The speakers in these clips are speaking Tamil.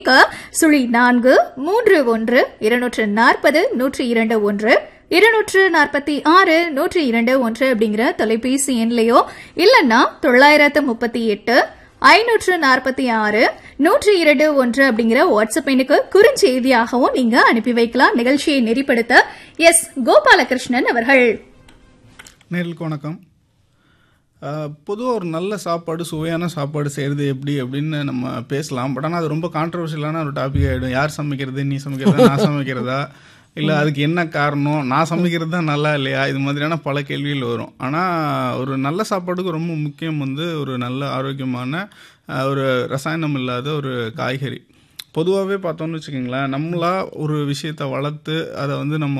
க சுழி நான்கு மூன்று ஒன்று இருநூற்று நாற்பது நூற்றி இரண்டு ஒன்று இருநூற்று நாற்பத்தி ஆறு நூற்றி இரண்டு ஒன்று அப்படிங்கிற தொலைபேசி எண்லையோ இல்லைன்னா தொள்ளாயிரத்து முப்பத்தி எட்டு ஐநூற்று நாற்பத்தி ஆறு நூற்றி இரண்டு ஒன்று அப்படிங்கிற வாட்ஸ்அப் எண்ணுக்கு குறுஞ்செய்தியாகவும் நீங்க அனுப்பி வைக்கலாம் நிகழ்ச்சியை நெறிப்படுத்த எஸ் கோபாலகிருஷ்ணன் அவர்கள் நேர்களுக்கு வணக்கம் பொதுவாக ஒரு நல்ல சாப்பாடு சுவையான சாப்பாடு செய்கிறது எப்படி அப்படின்னு நம்ம பேசலாம் பட் ஆனால் அது ரொம்ப கான்ட்ரவர்ஷியலான ஒரு டாபிக் ஆகிடும் யார் சமைக்கிறது நீ சமைக்கிறதா நான் சமைக்கிறதா இல்லை அதுக்கு என்ன காரணம் நான் சமைக்கிறது தான் நல்லா இல்லையா இது மாதிரியான பல கேள்விகள் வரும் ஆனால் ஒரு நல்ல சாப்பாடுக்கு ரொம்ப முக்கியம் வந்து ஒரு நல்ல ஆரோக்கியமான அஹ், ஒரு ரசாயனம் இல்லாத ஒரு காய்கறி பொதுவாகவே பார்த்தோம்னு வச்சுக்கோங்களேன் நம்மளா ஒரு விஷயத்தை வளர்த்து அதை வந்து நம்ம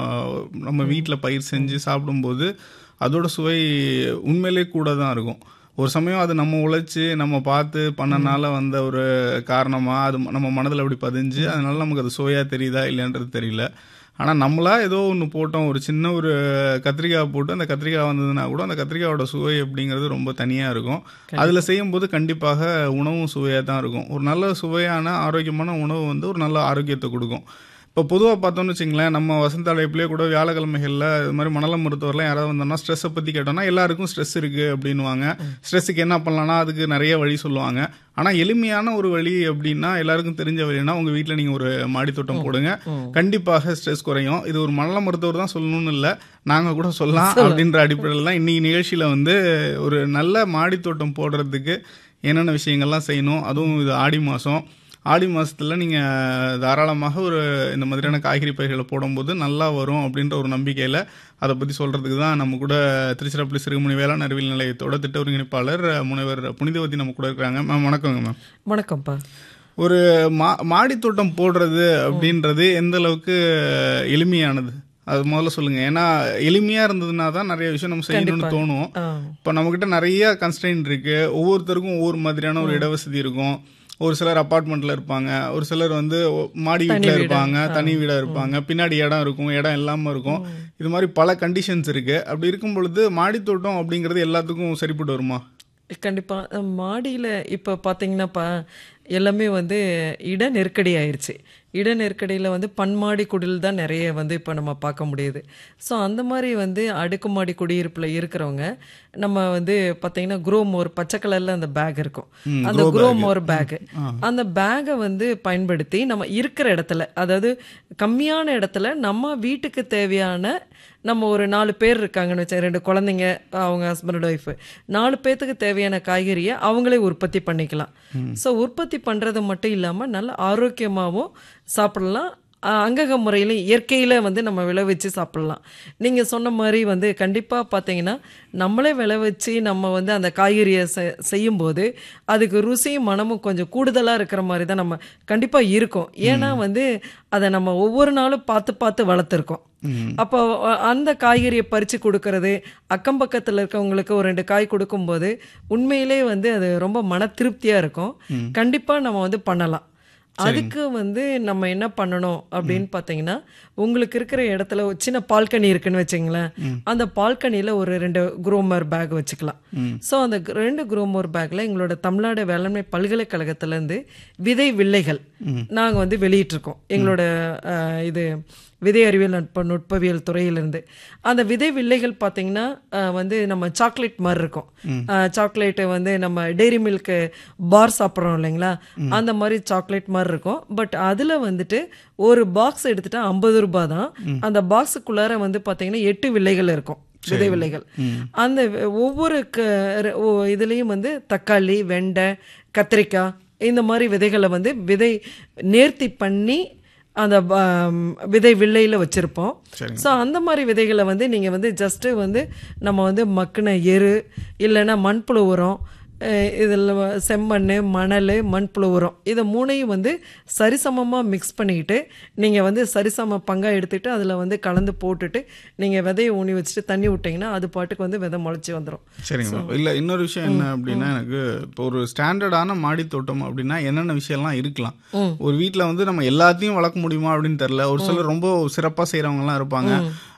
நம்ம வீட்டில் பயிர் செஞ்சு சாப்பிடும்போது அதோட சுவை உண்மையிலே கூட தான் இருக்கும் ஒரு சமயம் அது நம்ம உழைச்சி நம்ம பார்த்து பண்ணனால வந்த ஒரு காரணமாக அது நம்ம மனதில் அப்படி பதிஞ்சு அதனால நமக்கு அது சுவையாக தெரியுதா இல்லைன்றது தெரியல ஆனால் நம்மளா ஏதோ ஒன்று போட்டோம் ஒரு சின்ன ஒரு கத்திரிக்காய் போட்டு அந்த கத்திரிக்காய் வந்ததுன்னா கூட அந்த கத்திரிக்காயோட சுவை அப்படிங்கிறது ரொம்ப தனியாக இருக்கும் அதில் செய்யும்போது கண்டிப்பாக உணவும் சுவையாக தான் இருக்கும் ஒரு நல்ல சுவையான ஆரோக்கியமான உணவு வந்து ஒரு நல்ல ஆரோக்கியத்தை கொடுக்கும் இப்போ பொதுவாக பார்த்தோம்னு வச்சிங்களேன் நம்ம வசந்த அழைப்புலேயே கூட வியாழக்கிழமைகளில் இது மாதிரி மனநல மருத்துவர்லாம் யாராவது வந்தோம்னா ஸ்ட்ரெஸ்ஸை பற்றி கேட்டோம்னா எல்லாருக்கும் ஸ்ட்ரெஸ் இருக்குது அப்படின்வாங்க ஸ்ட்ரெஸ்ஸுக்கு என்ன பண்ணலாம்னா அதுக்கு நிறைய வழி சொல்லுவாங்க ஆனால் எளிமையான ஒரு வழி அப்படின்னா எல்லாருக்கும் தெரிஞ்ச வழினா உங்கள் வீட்டில் நீங்கள் ஒரு மாடித்தோட்டம் போடுங்க கண்டிப்பாக ஸ்ட்ரெஸ் குறையும் இது ஒரு மனநல மருத்துவர் தான் சொல்லணும்னு இல்லை நாங்கள் கூட சொல்லலாம் அப்படின்ற அடிப்படையில் தான் இன்னைக்கு நிகழ்ச்சியில் வந்து ஒரு நல்ல மாடித்தோட்டம் போடுறதுக்கு என்னென்ன விஷயங்கள்லாம் செய்யணும் அதுவும் இது ஆடி மாதம் ஆடி மாதத்தில் நீங்கள் தாராளமாக ஒரு இந்த மாதிரியான காய்கறி பயிர்களை போடும்போது நல்லா வரும் அப்படின்ற ஒரு நம்பிக்கையில் அதை பற்றி சொல்கிறதுக்கு தான் நம்ம கூட திருச்சிராப்பள்ளி சிறுமுனை வேளாண் அறிவியல் நிலையத்தோட திட்ட ஒருங்கிணைப்பாளர் முனைவர் புனிதவதி நம்ம கூட இருக்கிறாங்க மேம் வணக்கங்க மேம் வணக்கம்ப்பா ஒரு மா மாடித்தோட்டம் போடுறது அப்படின்றது எந்த அளவுக்கு எளிமையானது அது முதல்ல சொல்லுங்க ஏன்னா எளிமையா இருந்ததுன்னா தான் நிறைய விஷயம் நம்ம செய்யணும்னு தோணும் ஆ. இப்போ நம்மக்கிட்ட நிறைய கன்ஸ்டைன் இருக்கு ஒவ்வொருத்தருக்கும் ஒவ்வொரு மாதிரியான ஒரு இடவசதி இருக்கும் ஒரு சிலர் அப்பார்ட்மெண்ட்ல இருப்பாங்க ஒரு சிலர் வந்து ஒ- மாடி வீட்டில் இருப்பாங்க தனி வீடா இருப்பாங்க பின்னாடி இடம் இருக்கும் இடம் இல்லாம இருக்கும் இது மாதிரி பல கண்டிஷன்ஸ் இருக்கு அப்படி இருக்கும் பொழுது மாடித்தோட்டம் அப்படிங்கிறது எல்லாத்துக்கும் சரிப்பட்டு வருமா கண்டிப்பா மாடியில் இப்போ பார்த்தீங்கன்னாப்பா எல்லாமே வந்து இட நெருக்கடி ஆயிருச்சு இட நெருக்கடியில் வந்து பன்மாடி குடில் தான் நிறைய வந்து இப்போ நம்ம பார்க்க முடியுது ஸோ அந்த மாதிரி வந்து அடுக்குமாடி குடியிருப்பில் இருக்கிறவங்க நம்ம வந்து பார்த்தீங்கன்னா குரோ மோர் பச்சை கலரில் அந்த பேக் இருக்கும் அந்த குரோ மோர் பேக் அந்த பேக்கை வந்து பயன்படுத்தி நம்ம இருக்கிற இடத்துல அதாவது கம்மியான இடத்துல நம்ம வீட்டுக்கு தேவையான நம்ம ஒரு நாலு பேர் இருக்காங்கன்னு வச்சா ரெண்டு குழந்தைங்க அவங்க ஹஸ்பண்ட் ஒய்ஃபு நாலு பேர்த்துக்கு தேவையான காய்கறியை அவங்களே உற்பத்தி பண்ணிக்கலாம் ஸோ உற்பத்தி பண்ணுறது மட்டும் இல்லாமல் நல்ல ஆரோக்கியமாகவும் சாப்பிடலாம் அஹ் அங்கக முறையில் இயற்கையில் வந்து நம்ம விளைவிச்சு சாப்பிடலாம் நீங்கள் சொன்ன மாதிரி வந்து கண்டிப்பாக பார்த்தீங்கன்னா நம்மளே விளைவிச்சு நம்ம வந்து அந்த காய்கறியை செ- செய்யும்போது அதுக்கு ருசியும் மனமும் கொஞ்சம் கூடுதலாக இருக்கிற மாதிரி தான் நம்ம கண்டிப்பாக இருக்கும் ஏன்னா வந்து அதை நம்ம ஒவ்வொரு நாளும் பார்த்து பார்த்து வளர்த்துருக்கோம் அப்போ அ- அந்த காய்கறியை பறித்து கொடுக்கறது அக்கம் பக்கத்தில் இருக்கவங்களுக்கு ஒரு ரெண்டு காய் கொடுக்கும்போது உண்மையிலே வந்து அது ரொம்ப மன திருப்தியாக இருக்கும் கண்டிப்பாக நம்ம வந்து பண்ணலாம் அதுக்கு வந்து நம்ம என்ன பண்ணணும் அப்படின்னு பார்த்தீங்கன்னா உங்களுக்கு இருக்கிற இடத்துல ஒரு சின்ன பால்கனி இருக்குன்னு வச்சுங்களேன் அந்த பால்கனியில் ஒரு ரெண்டு குரோமர் பேக் வச்சுக்கலாம் ஸோ அந்த க- ரெண்டு குரோமர் பேக்கில் எங்களோட தமிழ்நாடு வேளாண்மை பல்கலைக்கழகத்திலேருந்து விதை வில்லைகள் நாங்கள் வந்து வெளியிட்டிருக்கோம் எங்களோட அஹ், இது விதை அறிவியல் நட்ப நுட்பவியல் துறையிலிருந்து அந்த விதை வில்லைகள் பார்த்தீங்கன்னா அஹ், வந்து நம்ம சாக்லேட் மாதிரி இருக்கும் சாக்லேட்டு வந்து நம்ம டெய்ரி மில்க்கு பார் சாப்பிட்றோம் இல்லைங்களா அந்த மாதிரி சாக்லேட் மாதிரி இருக்கும் பட் அதில் வந்துட்டு ஒரு பாக்ஸ் எடுத்துட்டா ஐம்பது ரூபாய் தான் அந்த பாக்ஸுக்குள்ளார வந்து பார்த்தீங்கன்னா எட்டு வில்லைகள் இருக்கும் விதை வில்லைகள் அந்த வ- ஒவ்வொரு க ர- ஓ- இதுலேயும் வந்து தக்காளி வெண்டை கத்திரிக்காய் இந்த மாதிரி விதைகளை வந்து விதை நேர்த்தி பண்ணி அந்த ப- ம், விதை வில்லையில் வச்சுருப்போம் ஸோ அந்த மாதிரி விதைகளை வந்து நீங்கள் வந்து ஜஸ்ட்டு வந்து நம்ம வந்து மக்கின எரு இல்லைன்னா மண்புழு உரம் அஹ் இதில் வ- செம்மண் மணல் மண்புழு உரம் இதை மூணையும் வந்து சரிசமமாக மிக்ஸ் பண்ணிக்கிட்டு நீங்கள் வந்து சரிசம பங்காக எடுத்துகிட்டு அதில் வந்து கலந்து போட்டுட்டு நீங்கள் விதையை ஊனி வச்சுட்டு தண்ணி விட்டிங்கன்னா அது பாட்டுக்கு வந்து விதை முளைச்சி வந்துடும் சரிங்க மேம் இல்லை இன்னொரு விஷயம் என்ன அப்படின்னா எனக்கு இப்போ ஒரு ஸ்டாண்டர்டான மாடி தோட்டம் அப்படின்னா என்னென்ன விஷயம்லாம் இருக்கலாம் ஒரு வீட்டில் வந்து நம்ம எல்லாத்தையும் வளர்க்க முடியுமா அப்படின்னு தெரில ஒரு சிலர் ரொம்ப சிறப்பாக செய்கிறவங்கலாம் இருப்பாங்க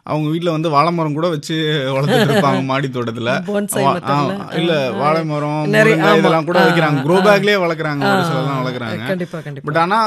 அவங்க வீட்ல வந்து வாழை மரம் கூட வச்சு வளர்த்துட்டு இருப்பாங்க மாடி தோட்டத்துல Bonsai வா- method ல. ஆ, இல்ல வாழை மரம் நிறைய- முருங்கை ஆமா. இதெல்லாம் கூட ஆ, வைக்கிறாங்க ஆ, க்ரோ ஆ. பேக்லயே வளர்க்குறாங்க ஒரு சிலர்லாம் வளர்க்குறாங்க கண்டிப்பா கண்டிப்பா பட் ஆனா